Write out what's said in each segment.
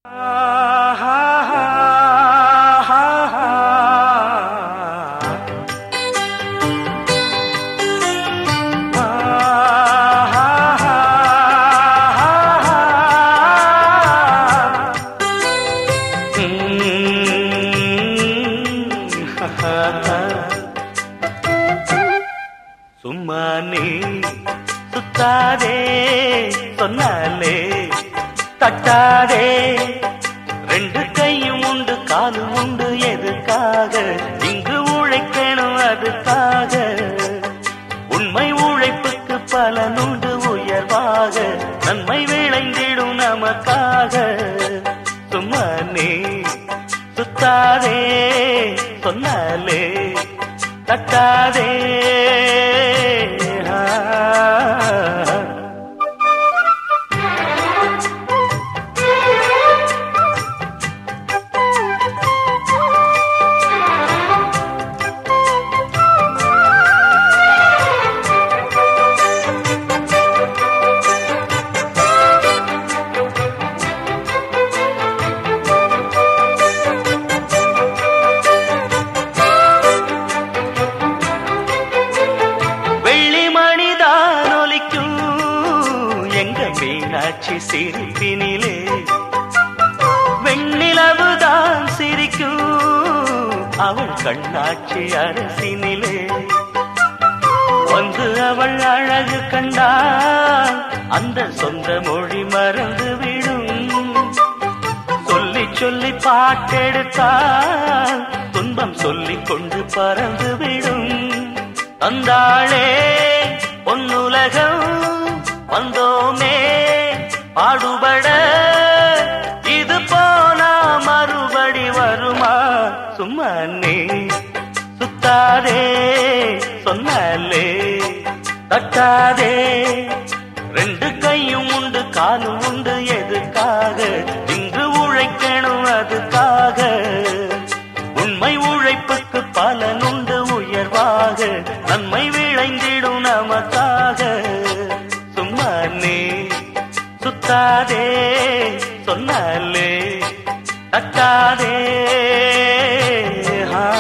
சும்மா நீ சுத்தாதே சொன்னாலே தட்டாதே ரெண்டு கையும் உண்டு காலும் உண்டு எதுக்காக இங்கு உழைக்கணும் அதுக்காக உண்மை உழைப்புக்கு பலனுண்டு உயர்வாக நன்மை விளைந்திடும் நமக்காக சும்மா நீ சுத்தாதே சொன்னாலே தட்டாதே ஆ. வெள்ளி மணிதான் ஒலிக்கும் எங்க மீனாட்சி சிரிப்பினிலே வெண்ணிலவுதான் சிரிக்கும் அவள் கண்ணாட்சி அரசினிலே வந்து அவள் அழகு கண்டால் அந்த சொந்த மொழி மறந்து விடும் சொல்லி சொல்லி பாட்டெடுத்தால் துன்பம் சொல்லிக் கொண்டு பறந்து விடும் தந்தாளே பொன்னுலகம் வந்தோமே பாடுபட இது போனா மறுபடி வருமா சும்மா நீ சுத்தாதே சொன்னாலே தட்டாதே ரெண்டு கையும் உண்டு காலும் உண்டு எதுக்காக இங்கு உழைக்கணும் அதுக்காக உண்மை உழைப்புக்கு பலனுண்டு உயர்வாக நன்மை விளைந்திடும் நமக்காக சும்மா நீ சுத்தாதே சொன்னாலே தட்டாதே ஆ.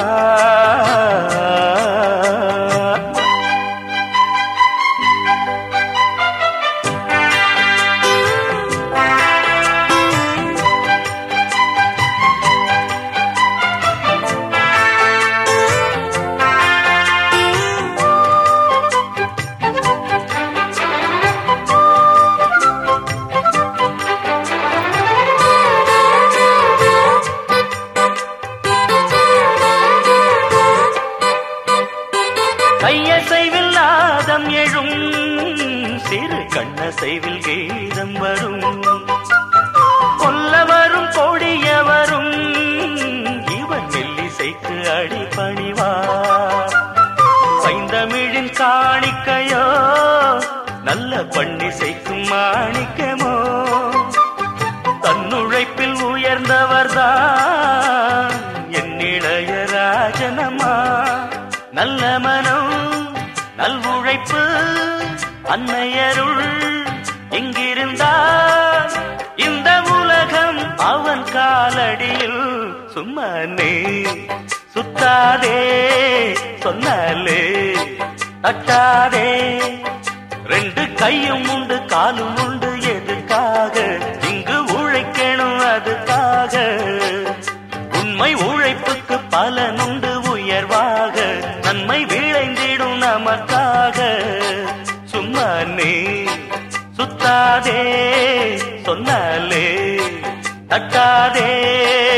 கையசைவில் நாதம் எழும் சிறு கண்ணசைவில் கீதம் வரும் கொல்ல வரும் கொடிய வரும் இவன் மெல்லிசைக்கு அடி பணிவார் பைந்தமிழின் காணிக்கையோ நல்ல பண்ணிசைக்கும் மாணிக்கமோ தன்னுழைப்பில் உயர்ந்தவர்தான் என் இளைய ராஜனம்மா நல்ல மனம் நல்வுழைப்பு அன்னையருள் எங்கிருந்தால் இந்த உலகம் அவன் காலடியில் சும்மா நீ சுத்தாதே சொன்னாலே தட்டாதே ரெண்டு கையும் உண்டு காலும் உண்டு எதுக்காக இங்கு உழைக்கணும் அதுக்காக உண்மை உழைப்புக்கு பலனுண்டு உயர்வாக நன்மை விளைந்திடும் நமக்காக சும்மா நீ சுத்தாதே சொன்னாலே தட்டாதே